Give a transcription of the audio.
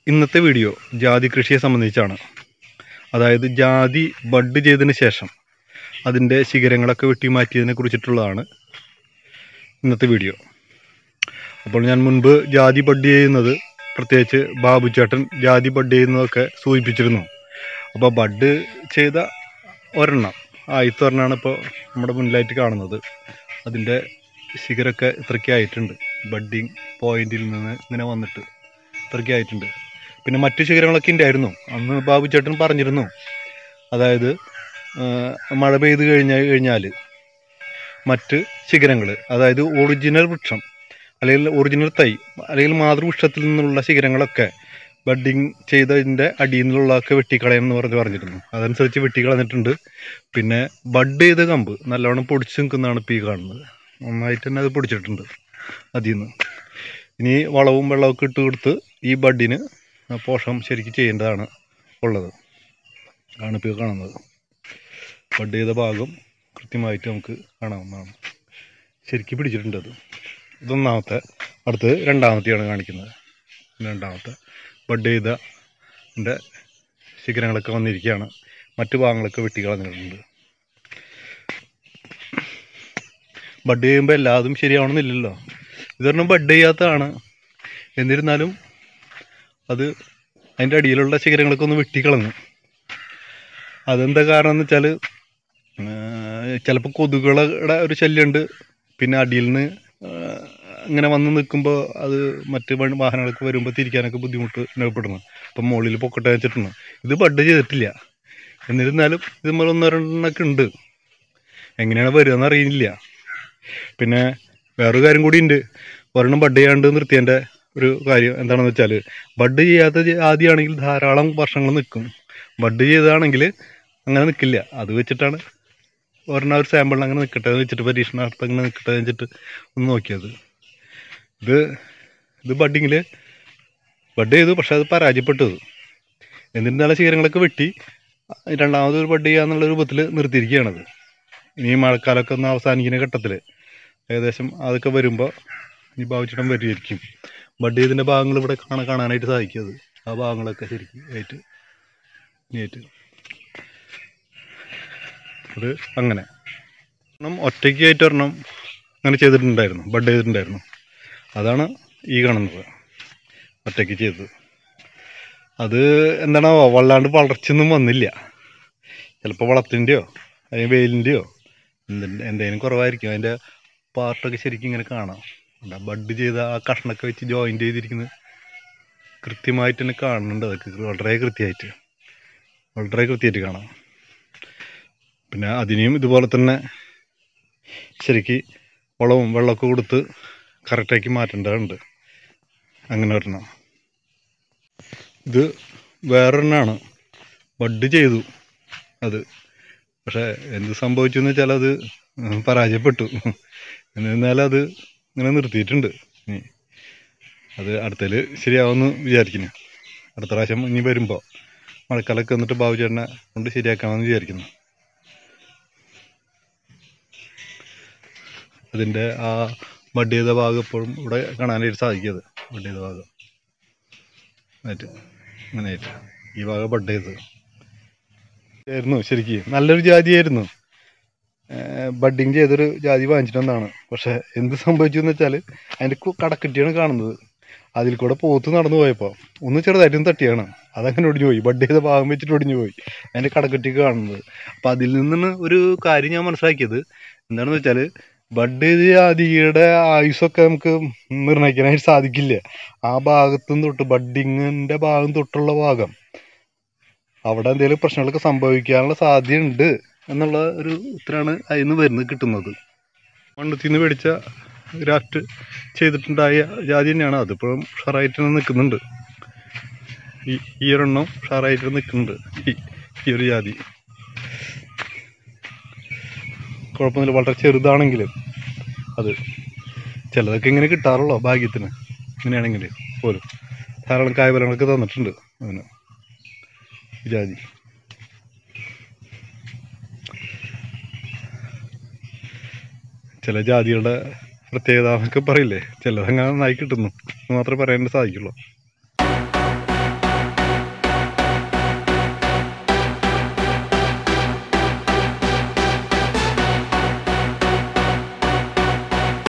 ഇന്നത്തെ വീഡിയോ ജാതി കൃഷിയെ സംബന്ധിച്ചാണ് അതായത് ജാതി ബഡ് ചെയ്തതിന് ശേഷം അതിൻ്റെ ശിഖരങ്ങളൊക്കെ വെട്ടി മാറ്റിയതിനെ കുറിച്ചിട്ടുള്ളതാണ് ഇന്നത്തെ വീഡിയോ അപ്പോൾ ഞാൻ മുൻപ് ജാതി ബഡ് ചെയ്യുന്നത് പ്രത്യേകിച്ച് ബാബുചേട്ടൻ ജാതി ബഡ് ചെയ്യുന്നതൊക്കെ സൂചിപ്പിച്ചിരുന്നു അപ്പോൾ ബഡ് ചെയ്ത ഒരെണ്ണം ആദ്യത്തെ ഒരെണ്ണമാണ് ഇപ്പോൾ നമ്മുടെ മുന്നിലായിട്ട് കാണുന്നത് അതിൻ്റെ ശിഖരമൊക്കെ ഇത്രയ്ക്ക് ആയിട്ടുണ്ട് ബഡ്ഡിങ് പോയിന്റിൽ നിന്ന് ഇങ്ങനെ വന്നിട്ട് ഇത്രയ്ക്ക് ആയിട്ടുണ്ട് പിന്നെ മറ്റു ശിഖരങ്ങളൊക്കെ ഉണ്ടായിരുന്നു അന്ന് ബാബു ചേട്ടൻ പറഞ്ഞിരുന്നു അതായത് ആ, മഴ പെയ്ത് കഴിഞ്ഞ കഴിഞ്ഞാൽ മറ്റ് ശിഖരങ്ങൾ അതായത് ഒറിജിനൽ വൃക്ഷം അല്ലെങ്കിൽ ഒറിജിനൽ തൈ അല്ലെങ്കിൽ മാതൃവൃക്ഷത്തിൽ നിന്നുള്ള ശിഖരങ്ങളൊക്കെ ബഡ്ഡിങ് ചെയ്തതിൻ്റെ അടിയിൽ നിന്നുള്ളതൊക്കെ വെട്ടിക്കളയണം എന്ന് പറഞ്ഞ് പറഞ്ഞിരുന്നു അതനുസരിച്ച് വെട്ടിക്കളഞ്ഞിട്ടുണ്ട് പിന്നെ ബഡ് ചെയ്ത കമ്പ് നല്ലവണ്ണം പൊടിച്ച് നിൽക്കുന്നതാണ് ഇപ്പോൾ ഈ കാണുന്നത് നന്നായിട്ട് തന്നെ അത് പൊടിച്ചിട്ടുണ്ട് അതിൽ നിന്ന് ഇനി വളവും വെള്ളമൊക്കെ ഇട്ട് കൊടുത്ത് ഈ ബഡിന് പോഷകം ശരിക്കും ചെയ്യേണ്ടതാണ് ഉള്ളത് ആണ് ഇപ്പോൾ കാണുന്നത് ബഡ് ചെയ്ത ഭാഗം കൃത്യമായിട്ട് നമുക്ക് കാണാവുന്നതാണ് ശരിക്കും പിടിച്ചിട്ടുണ്ട് അത് ഇതൊന്നാമത്തെ അടുത്ത് രണ്ടാമത്തെയാണ് കാണിക്കുന്നത് രണ്ടാമത്തെ ബഡ് ചെയ്ത ൻ്റെ ശിഖരങ്ങളൊക്കെ വന്നിരിക്കുകയാണ് മറ്റു ഭാഗങ്ങളൊക്കെ വെട്ടിക്കളഞ്ഞിട്ടുണ്ട് ബഡ് ചെയ്യുമ്പോൾ എല്ലാതും ശരിയാവണമെന്നില്ലല്ലോ ഇതൊരെണ്ണം ബഡ് ചെയ്യാത്തതാണ് എന്നിരുന്നാലും അത് അതിൻ്റെ അടിയിലുള്ള ശിഖരങ്ങളൊക്കെ ഒന്ന് വെട്ടിക്കളഞ്ഞു അതെന്താ കാരണം എന്ന് വെച്ചാൽ ചിലപ്പോൾ കൊതുകുകളുടെ ഒരു ശല്യമുണ്ട് പിന്നെ അടിയിൽ നിന്ന് ഇങ്ങനെ വന്ന് നിൽക്കുമ്പോൾ അത് മറ്റ് വണ്ടി- വാഹനങ്ങളൊക്കെ വരുമ്പോൾ തിരിക്കാനൊക്കെ ബുദ്ധിമുട്ട് അനുഭവപ്പെടുന്നു അപ്പം മുകളിൽ പൊക്കട്ടെ വെച്ചിട്ടുണ്ട് ഇത് ബഡ് ചെയ്തിട്ടില്ല എന്നിരുന്നാലും ഇതുപോലെ ഒന്നോ രണ്ടെണ്ണമൊക്കെ ഉണ്ട് എങ്ങനെയാണ് വരിക എന്ന് അറിയില്ല പിന്നെ വേറൊരു കാര്യം കൂടി ഉണ്ട് ഒരെണ്ണം ബഡ് ചെയ്യാണ്ട് നിർത്തിയതിൻ്റെ ഒരു കാര്യം എന്താണെന്ന് വെച്ചാൽ ബഡ് ചെയ്യാത്ത ജ- ആദ്യമാണെങ്കിൽ ധാരാളം വർഷങ്ങൾ നിൽക്കും ബഡ് ചെയ്തതാണെങ്കിൽ അങ്ങനെ നിൽക്കില്ല അത് വെച്ചിട്ടാണ് ഒരെണ്ണം ഒരു സാമ്പിളിന് അങ്ങനെ നിൽക്കട്ടെ എന്ന് വെച്ചിട്ട് പരീക്ഷണാർത്ഥം അങ്ങനെ നിൽക്കട്ടെ എന്ന് വെച്ചിട്ട് ഒന്ന് നോക്കിയത് ഇത് ഇത് ബഡിങ്ങിൽ ബഡ് ചെയ്തു പക്ഷെ അത് പരാജയപ്പെട്ടത് എന്നിരുന്നാലും ശിഖരങ്ങളൊക്കെ വെട്ടി രണ്ടാമത് ഒരു ബഡ് ചെയ്യാന്നുള്ള രൂപത്തിൽ നിർത്തിയിരിക്കുകയാണത് ഇനി ഈ മഴക്കാലമൊക്കെ ഒന്ന് അവസാനിക്കുന്ന ഘട്ടത്തിൽ ഏകദേശം അതൊക്കെ വരുമ്പോൾ ഈ ഭാവിച്ചിടം വരുമായിരിക്കും ബഡ് ചെയ്തതിൻ്റെ ഭാഗങ്ങൾ ഇവിടെ കാണാൻ കാണാനായിട്ട് സാധിക്കും അത് ആ ഭാഗങ്ങളൊക്കെ ശരിക്കും ആയിട്ട് നീറ്റ് അത് അങ്ങനെ ഒരെണ്ണം ഒറ്റയ്ക്ക് ആയിട്ട് ഒരെണ്ണം അങ്ങനെ ചെയ്തിട്ടുണ്ടായിരുന്നു ബഡ് ചെയ്തിട്ടുണ്ടായിരുന്നു അതാണ് ഈ കാണുന്നത് ഒറ്റയ്ക്ക് ചെയ്തത് അത് എന്താണോ വല്ലാണ്ട് വളർച്ചയൊന്നും വന്നില്ല ചിലപ്പോൾ വളത്തിൻ്റെയോ അല്ലെങ്കിൽ വെയിലിൻ്റെയോ എന്തിൻ്റെ എന്തെങ്കിലും കുറവായിരിക്കും അതിൻ്റെ പാർട്ടൊക്കെ ശരിക്കും ഇങ്ങനെ കാണാം എന്താ ബഡ് ചെയ്ത ആ കഷ്ണമൊക്കെ വെച്ച് ജോയിൻ്റ് ചെയ്തിരിക്കുന്നത് കൃത്യമായിട്ട് തന്നെ കാണുന്നുണ്ട് അതൊക്കെ വളരെ കൃത്യമായിട്ട് വളരെ കൃത്യമായിട്ട് കാണാം പിന്നെ അതിനെയും ഇതുപോലെ തന്നെ ശരിക്ക് വളവും വെള്ളമൊക്കെ കൊടുത്ത് കറക്റ്റാക്കി മാറ്റേണ്ടതുണ്ട് അങ്ങനെ ഒരെണ്ണം ഇത് വേറൊരെണ്ണമാണ് ബഡ് ചെയ്തു അത് പക്ഷേ എന്ത് സംഭവിച്ചു എന്ന് വെച്ചാൽ അത് പരാജയപ്പെട്ടു എന്നിരുന്നാലും അത് ഇങ്ങനെ നിർത്തിയിട്ടുണ്ട് ഇനി അത് അടുത്തതിൽ ശരിയാവുമെന്ന് വിചാരിക്കുന്നു അടുത്ത പ്രാവശ്യം ഇനി വരുമ്പോൾ മഴക്കാലമൊക്കെ വന്നിട്ട് ബാബുചേട്ടനെ കൊണ്ട് ശരിയാക്കാമെന്ന് വിചാരിക്കുന്നു അതിൻ്റെ ആ ബഡ് ചെയ്ത ഭാഗം എപ്പോഴും ഇവിടെ കാണാനായിട്ട് സാധിക്കും അത് ബഡ് ചെയ്ത ഭാഗം ആയിട്ട് അങ്ങനെയായിട്ട് ഈ ഭാഗം ബഡ് ചെയ്തത് ആയിരുന്നു ശരിക്കും നല്ലൊരു ജാതിയായിരുന്നു ബഡിങ് ചെയ്തൊരു ജാതി വാങ്ങിച്ചിട്ടൊന്നാണ് പക്ഷെ എന്ത് സംഭവിച്ചു എന്ന് വെച്ചാൽ അതിൻ്റെ കടക്കെട്ടിയാണ് കാണുന്നത് അതിൽ കൂടെ പോത്ത് നടന്നു പോയപ്പോൾ ഒന്ന് ചെറുതായിട്ടും തട്ടിയാണ് അതങ്ങനെ ഒടിഞ്ഞു പോയി ബഡ് ചെയ്ത ഭാഗം വെച്ചിട്ട് ഒടിഞ്ഞു പോയി അതിൻ്റെ കടക്കെട്ടി കാണുന്നത് അപ്പം അതിൽ നിന്നാണ് ഒരു കാര്യം ഞാൻ മനസ്സിലാക്കിയത് എന്താണെന്ന് വെച്ചാൽ ബഡ് ചെയ്ത ജാതിയുടെ ആയുസ്സൊക്കെ നമുക്ക് നിർണ്ണയിക്കാനായിട്ട് സാധിക്കില്ല ആ ഭാഗത്തു നിന്ന് തൊട്ട് ബഡിങ്ങിൻ്റെ ഭാഗം തൊട്ടുള്ള ഭാഗം അവിടെ എന്തെങ്കിലും പ്രശ്നങ്ങളൊക്കെ സംഭവിക്കാനുള്ള സാധ്യതയുണ്ട് എന്നുള്ള ഒരു ഉത്തരമാണ് അതിൽ നിന്ന് വരുന്നത് കിട്ടുന്നത് മണ്ണത്തിൽ നിന്ന് മേടിച്ച ഗ്രാഫ്റ്റ് ചെയ്തിട്ടുണ്ടായ ജാതി തന്നെയാണ് അതിപ്പോഴും ഉഷാറായിട്ട് തന്നെ നിൽക്കുന്നുണ്ട് ഈ ഈ ഒരെണ്ണം ഉഷാറായിട്ട് നിൽക്കുന്നുണ്ട് ഈ ഈ ഒരു ജാതി കുഴപ്പമൊന്നുമില്ല വളരെ ചെറുതാണെങ്കിലും അത് ചിലതൊക്കെ ഇങ്ങനെ കിട്ടാറുള്ളൂ ഭാഗ്യത്തിന് ഇങ്ങനെയാണെങ്കിൽ പോലും ധാരാളം കായ്ഫലങ്ങളൊക്കെ തന്നിട്ടുണ്ട് അതിന് ഈ ജാതി ചില ജാതികളുടെ പ്രത്യേകത എന്നൊക്കെ പറയില്ലേ ചിലതങ്ങനെ നന്നായി കിട്ടുന്നു എന്ന് മാത്രമേ പറയാൻ സാധിക്കുള്ളൂ